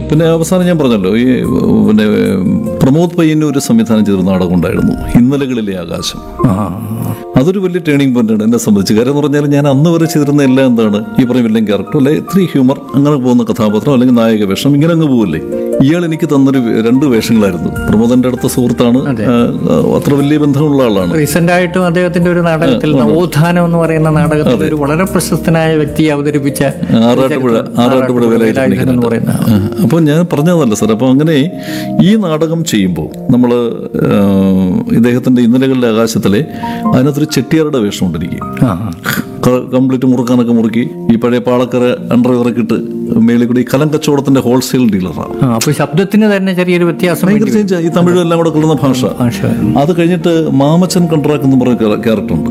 പിന്നെ അവസാനം ഞാൻ പറഞ്ഞല്ലോ ഈ പിന്നെ പ്രമോദ് പയ്യന്നൂർ സംവിധാനം ചെയ്തൊരു നാടകം ഉണ്ടായിരുന്നു ഇന്നലകളിലെ ആകാശം ആ അതൊരു വലിയ ടേണിംഗ് പോയിന്റാണ് എന്നെ സംബന്ധിച്ച് കാര്യം എന്ന് പറഞ്ഞാൽ ഞാൻ അന്ന് വരെ ചെയ്തിരുന്ന എല്ലാം എന്താണ് ഈ പറയും വില്ലൻ ക്യാരക്ടർ അല്ലെ ഇത്തിരി ഹ്യൂമർ അങ്ങനെ പോകുന്ന കഥാപാത്രം അല്ലെങ്കിൽ നായക വേഷം ഇങ്ങനെ അങ്ങ് പോവില്ലേ ഇയാൾ എനിക്ക് തന്നൊരു വേ- രണ്ട് വേഷങ്ങളായിരുന്നു പ്രമോദന്റെ അടുത്ത സുഹൃത്താണ് ആ, അത്ര വലിയ ബന്ധമുള്ള ആളാണ് റീസെന്റ് ആയിട്ടും അദ്ദേഹത്തിന്റെ ഒരു നാടകത്തിൽ നവോത്ഥാനം എന്ന് പറയുന്ന നാടകത്തിൽ ഒരു വളരെ പ്രശസ്തനായ വ്യക്തിയെ അവതരിപ്പിച്ച ആറാട്ടുപുഴ ആറാട്ടുപുഴ വേലായുധൻ എന്ന് പറയുന്ന അപ്പോൾ ഞാൻ പറഞ്ഞതല്ല സാർ അപ്പോൾ അങ്ങനെ ഈ നാടകം ചെയ്യുമ്പോൾ നമ്മൾ ഇദ്ദേഹത്തിന്റെ ഇന്നലകളിലെ ആകാശത്തിലെ അതിനകത്തൊരു ചെട്ടിയാരുടെ വേഷം ഉണ്ടിരിക്കും ആ കംപ്ലീറ്റ് മുറുക്കാനൊക്കെ മുറുക്കി ഈ പഴയ പാളക്കര അണ്ടർവെയറൊക്കെ ഇട്ട് മേളിൽ കൂടി ഈ കലം കച്ചവടത്തിന്റെ ഹോൾസെയിൽ ഡീലറാണ് ആ, അപ്പൊ ശബ്ദത്തിന് തന്നെ ചെറിയൊരു വ്യത്യാസം ഭയങ്കര ചേഞ്ച് ഈ തമിഴും എല്ലാം കൂടെ കൊള്ളുന്ന ഭാഷ ഭാഷ അത് കഴിഞ്ഞിട്ട് മാമച്ചൻ കൺട്രാക്ട് എന്ന് പറയുന്ന ക്യാരക്ടർ ഉണ്ട്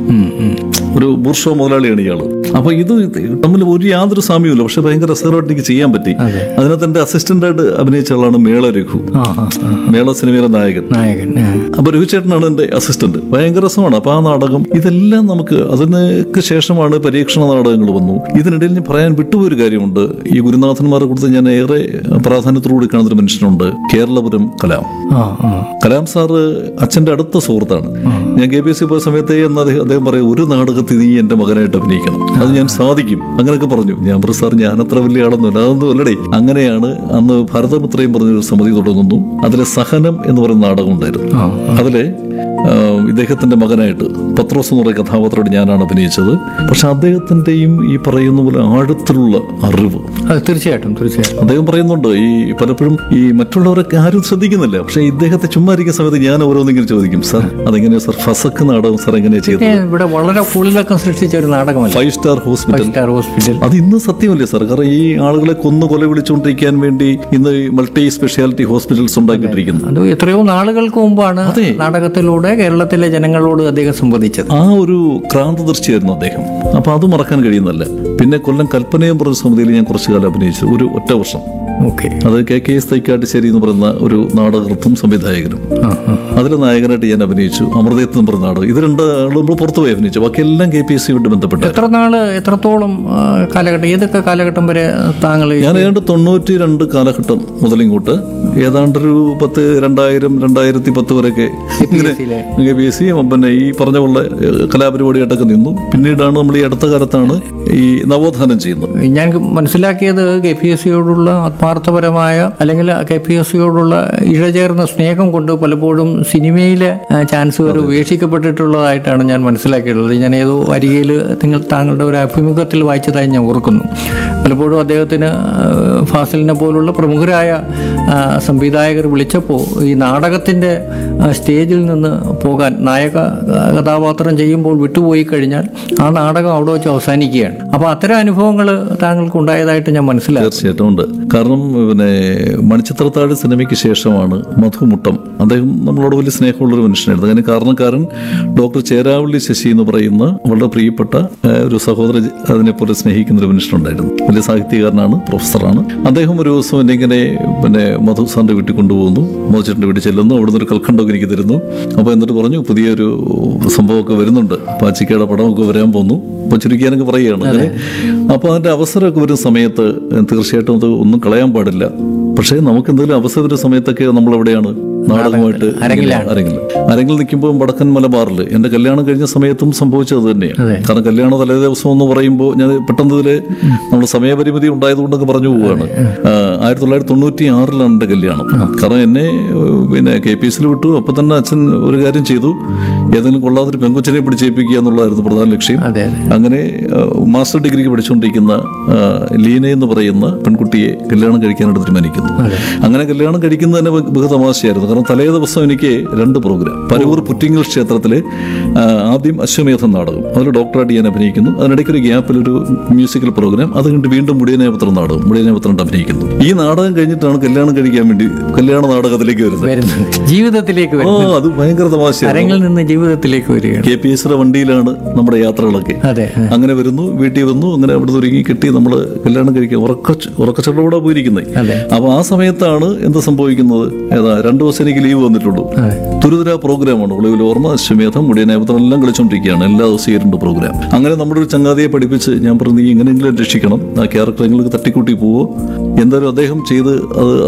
ഒരു ബുർഷോ മുതലാളിയാണ് ഇയാള് അപ്പൊ ഇത് തമ്മിൽ ഒരു യാതൊരു സാമ്യമില്ല പക്ഷെ ഭയങ്കര രസകരമായിട്ട് എനിക്ക് ചെയ്യാൻ പറ്റി അതിനകത്ത് എന്റെ അസിസ്റ്റന്റ് ആയിട്ട് അഭിനയിച്ച ആളാണ് മേള രഘു ആ ആ ആ. മേള സിനിമയിലെ നായകൻ നായകൻ ആ. അപ്പൊ രഘുചേട്ടനാണ് എന്റെ അസിസ്റ്റന്റ് ഭയങ്കര രസമാണ് അപ്പൊ ആ നാടകം ഇതെല്ലാം നമുക്ക് അതിനൊക്കെ ശേഷമാണ് പരീക്ഷണ നാടകങ്ങൾ വന്നു ഇതിനിടയിൽ ഞാൻ പറയാൻ വിട്ടുപോയൊരു കാര്യമുണ്ട് ഈ ഗുരുനാഥന്മാരെ കൊടുത്ത് ഞാൻ ഏറെ പ്രാധാന്യത്തോടുകൂടി കാണുന്ന ഒരു മനുഷ്യനുണ്ട് കേരളപുരം കലാം ആ ആ കലാം സാറ് അച്ഛന്റെ അടുത്ത സുഹൃത്താണ് ഞാൻ കെ പി എസ് സി പോയ സമയത്തേ എന്ന് അദ്ദേഹം അദ്ദേഹം പറയും ഒരു നാടകത്തിൽ നീ എന്റെ മകനായിട്ട് അഭിനയിക്കണം അത് ഞാൻ സാധിക്കും അങ്ങനെയൊക്കെ പറഞ്ഞു ഞാൻ പറഞ്ഞു സാർ ഞാൻ അത്ര വലിയ ആളൊന്നുമില്ല അതൊന്നും അല്ലടേ അങ്ങനെയാണ് അന്ന് ഭാരതമിത്രയും പറഞ്ഞൊരു സമിതി തുടങ്ങുന്നു അതിലെ സഹനം എന്ന് പറയുന്ന നാടകം ഉണ്ടായിരുന്നു അതിലെ ആ, ഇദ്ദേഹത്തിന്റെ മകനായിട്ട് പത്രോസ് എന്ന് പറയുന്ന കഥാപാത്രമായിട്ട് ഞാനാണ് അഭിനയിച്ചത് പക്ഷെ അദ്ദേഹത്തിന്റെയും ഈ പറയുന്ന പോലെ ആഴത്തിലുള്ള അറിവ് അത് തീർച്ചയായിട്ടും തീർച്ചയായിട്ടും അദ്ദേഹം പറയുന്നുണ്ട് ഈ പലപ്പോഴും ഈ മറ്റുള്ളവരൊക്കെ ആരും ശ്രദ്ധിക്കുന്നില്ല പക്ഷെ ഇദ്ദേഹത്തെ ചുമ്മാ ഇരിക്കുന്ന സമയത്ത് ഞാൻ ഓരോന്നിങ്ങനെ ചോദിക്കും സാർ അതെങ്ങനെയാ സാർ ഫസക്ക് നാടകം സാർ എങ്ങനെയാ ചെയ്തത് ഏ, ഇവിടെ വളരെ കുളിലക്കം സൃഷ്ടിച്ച ഒരു നാടകമല്ല five star hospital star hospital അത് ഇന്ന് സത്യമല്ലേ സാർ കാരണം ഈ ആളുകളെ കൊന്നു കൊല വിളിച്ചുകൊണ്ടിരിക്കാൻ വേണ്ടി ഇന്ന് ഈ മൾട്ടി സ്പെഷ്യാലിറ്റി ഹോസ്പിറ്റൽസ് ഉണ്ടാക്കിയിട്ടിരിക്കുന്നു അത് എത്രയോ നാളുകൾക്ക് മുമ്പാണ് നാടകത്തിലൂടെ കേരളത്തിലെ ജനങ്ങളോട് അദ്ദേഹം സംവദിച്ചത് ആ ഒരു ക്രാന്തദർശിയായിരുന്നു അദ്ദേഹം അപ്പൊ അത് മറക്കാൻ കഴിയുന്നല്ല പിന്നെ കൊല്ലം കൽപ്പനയും പറഞ്ഞ സമിതിയിൽ ഞാൻ കുറച്ചു കാലം അഭിനയിച്ചു ഒരു ഒറ്റ വർഷം ഓക്കെ അത് കെ കെ എസ് തൈക്കാട്ടുശ്ശേരി എന്ന് പറയുന്ന ഒരു നാടകൃത്തും സംവിധായകനും അതിൽ നായകനായിട്ട് ഞാൻ അഭിനയിച്ചു അമൃതയത്ത് എന്ന് പറഞ്ഞ നാടകം ഇത് രണ്ട് ആളുകൾ നമ്മൾ പുറത്തുപോയി അഭിനയിച്ചു ബാക്കിയെല്ലാം കെ പി എസ് സിയുമായിട്ട് ബന്ധപ്പെട്ട എത്ര നാള് എത്രത്തോളം ആ, കാലഘട്ടം ഏതൊക്കെ കാലഘട്ടം വരെ താങ്കൾ ഈ- ഞാൻ ഏതാണ്ട് തൊണ്ണൂറ്റി രണ്ട് കാലഘട്ടം മുതലിങ്ങോട്ട് ഏതാണ്ടൊരു പത്ത് രണ്ടായിരം രണ്ടായിരത്തി പത്ത് വരെയൊക്കെ ഇങ്ങനെ യിലെ കെ പി എസ് സി പിന്നെ ഈ പറഞ്ഞ പോലെ ഏഹ്, കലാപരിപാടിയായിട്ടൊക്കെ നിന്നു പിന്നീടാണ് നമ്മൾ ഈ അടുത്ത കാലത്താണ് ഈ നവോത്ഥാനം ചെയ്യുന്നത് ഞാൻ മനസ്സിലാക്കിയത് കെ പി എസ് സിയോടുള്ള ആത്മാർത്ഥപരമായ അല്ലെങ്കിൽ കെ പി എസ് സിയോടുള്ള ഇഴചേർന്ന സ്നേഹം കൊണ്ട് പലപ്പോഴും സിനിമയിലെ ആ, ചാൻസുകൾ ഉപേക്ഷിക്കപ്പെട്ടിട്ടുള്ളതായിട്ടാണ് ഞാൻ മനസ്സിലാക്കിയിട്ടുള്ളത് ഞാൻ ഏതോ അരികയിൽ നിങ്ങൾ താങ്കളുടെ ഒരു അഭിമുഖത്തിൽ വായിച്ചതായി ഞാൻ ഓർക്കുന്നു പലപ്പോഴും അദ്ദേഹത്തിന് ആ, ഫാസിലിനെ പോലുള്ള പ്രമുഖരായ ആ, സംവിധായകർ വിളിച്ചപ്പോൾ ഈ നാടകത്തിൻ്റെ ആ, സ്റ്റേജിൽ നിന്ന് പോകാൻ നായക ആ, കഥാപാത്രം ചെയ്യുമ്പോൾ വിട്ടുപോയി കഴിഞ്ഞാൽ ആ നാടകം അവിടെ വെച്ച് അവസാനിക്കുകയാണ് അപ്പോൾ അത്തരം അനുഭവങ്ങൾ താങ്കൾക്ക് ഉണ്ടായതായിട്ട് ഞാൻ മനസ്സിലാക്കി തീർച്ചയായിട്ടും ഉണ്ട് കാരണം പിന്നെ മണിച്ചിത്രത്താഴ് സിനിമയ്ക്ക് ശേഷമാണ് മധുമുട്ടം അദ്ദേഹം നമ്മളോട് വലിയ സ്നേഹമുള്ള ഒരു മനുഷ്യനായിരുന്നു അതിന് കാരണക്കാരൻ ഡോക്ടർ ചേരാവള്ളി ശശി എന്ന് പറയുന്ന വളരെ പ്രിയപ്പെട്ട ഏഹ്, ഒരു സഹോദര അതിനെപ്പോലെ സ്നേഹിക്കുന്ന ഒരു മനുഷ്യനുണ്ടായിരുന്നു വലിയ സാഹിത്യകാരനാണ് പ്രൊഫസറാണ് അദ്ദേഹം ഒരു ദിവസം എന്നെ ഇങ്ങനെ പിന്നെ മധു സാറിന്റെ വീട്ടിൽ കൊണ്ടുപോകുന്നു മധുചേട്ടൻ്റെ വീട്ടിൽ ചെല്ലുന്നു അവിടുന്ന് ഒരു കൽക്കണ്ടൊക്കെ എനിക്ക് തരുന്നു അപ്പോൾ എന്നിട്ട് പറഞ്ഞു പുതിയൊരു സംഭവമൊക്കെ വരുന്നുണ്ട് പാച്ചിക്കയുടെ പടമൊക്കെ വരാൻ പോകുന്നു അപ്പോൾ ചുരുക്കിയാനൊക്കെ പറയുകയാണ് അങ്ങനെ അപ്പോൾ അതിൻ്റെ അവസരമൊക്കെ വരുന്ന സമയത്ത് തീർച്ചയായിട്ടും അത് ഒന്നും കളയാൻ പാടില്ല പക്ഷേ നമുക്ക് എന്തെങ്കിലും അവസരം വരുന്ന സമയത്തൊക്കെ നമ്മൾ എവിടെയാണ് നാടകമായിട്ട് അരങ്ങിലാണ്. അരങ്ങിൽ അരങ്ങിൽ നിൽക്കുമ്പോൾ വടക്കൻ മലബാറിൽ എൻ്റെ കല്യാണം കഴിഞ്ഞ സമയത്തും സംഭവിച്ചത് തന്നെയാണ് അതെ. കാരണം കല്യാണ തലേ ദിവസം എന്ന് പറയുമ്പോൾ ഞാൻ പെട്ടെന്ന് ഇതിൽ നമ്മൾ സമയപരിമിതി ഉണ്ടായതുകൊണ്ടൊക്കെ പറഞ്ഞു പോവുകയാണ് ആ, ആയിരത്തി തൊള്ളായിരത്തി തൊണ്ണൂറ്റി ആറിലാണ് എൻ്റെ കല്യാണം കാരണം എന്നെ ഏഹ്, പിന്നെ കെ പി എസിൽ വിട്ടു അപ്പം തന്നെ അച്ഛൻ ഒരു കാര്യം ചെയ്തു ഏതെങ്കിലും കൊള്ളാത്തൊരു പെങ്കൊച്ചിനെ പിടിച്ചേൽപ്പിക്കുക എന്നുള്ളതായിരുന്നു പ്രധാന ലക്ഷ്യം അതെ അതെ അങ്ങനെ ആ, മാസ്റ്റർ ഡിഗ്രിക്ക് പഠിച്ചുകൊണ്ടിരിക്കുന്ന ആ, ലീന എന്ന് പറയുന്ന പെൺകുട്ടിയെ കല്യാണം കഴിക്കാനായിട്ട് തീരുമാനിക്കുന്നു അങ്ങനെ കല്യാണം കഴിക്കുന്നത് തന്നെ ബഹു- ബഹു തമാശയായിരുന്നു കാരണം തലേ ദിവസം എനിക്ക് രണ്ട് പ്രോഗ്രാം പരവൂർ പുറ്റിങ്ങൽ ക്ഷേത്രത്തിലെ ആ, ആദ്യം അശ്വമേധം നാടകം അതിൽ ഡോക്ടറായിട്ട് ഞാൻ അഭിനയിക്കുന്നു അതിനിടയ്ക്ക് ഒരു ഗ്യാപ്പിൽ ഒരു മ്യൂസിക്കൽ പ്രോഗ്രാം അത് കഴിഞ്ഞിട്ട് വീണ്ടും മുടിയനേപത്രം നാടകം മുടിയനേപത്രം അഭിനയിക്കുന്നു ഈ നാടകം കഴിഞ്ഞിട്ടാണ് കല്യാണം കഴിക്കാൻ വേണ്ടി കല്യാണ നാടകത്തിലേക്ക് വരുന്നത് വരുന്നത് ജീവിതത്തിലേക്ക് ഓ വരും അത് ഭയങ്കര തമാശയായിരുന്നു അരങ്ങിൽ നിന്ന് ജീവിതത്തിലേക്ക് വരികയാണ് കെ പി എസിന്റെ വണ്ടിയിലാണ് നമ്മുടെ യാത്രകളൊക്കെ അതെ അങ്ങനെ വരുന്നു വീട്ടിൽ വന്നു അങ്ങനെ അവിടെ ഒരുങ്ങി കെട്ടി നമ്മൾ കല്യാണം കഴിക്കുക ഉറക്ക ഉറക്കച്ചടലോടെ പോയിരിക്കുന്നത് അതെ അപ്പൊ ആ സമയത്താണ് എന്ത് സംഭവിക്കുന്നത് ഏതാ രണ്ടു ദിവസം എനിക്ക് ലീവ് വന്നിട്ടുള്ളൂ അതെ തുരുതുര പ്രോഗ്രാമാണ് ഒളിവിൽ ഓർമ്മ അശ്വമേധം മുടിയനേപത്രം എല്ലാം കളിച്ചുകൊണ്ടിരിക്കുകയാണ് എല്ലാ ദിവസവും ഈ രണ്ട് പ്രോഗ്രാം അങ്ങനെ നമ്മുടെ ഒരു ചങ്ങാതിയെ പഠിപ്പിച്ച് ഞാൻ പറഞ്ഞു നീ എങ്ങനെയെങ്കിലും രക്ഷിക്കണം ആ ക്യാരക്ടർ എങ്കിലും തട്ടിക്കൂട്ടി പോവോ എന്തായാലും അദ്ദേഹം ചെയ്ത് അത്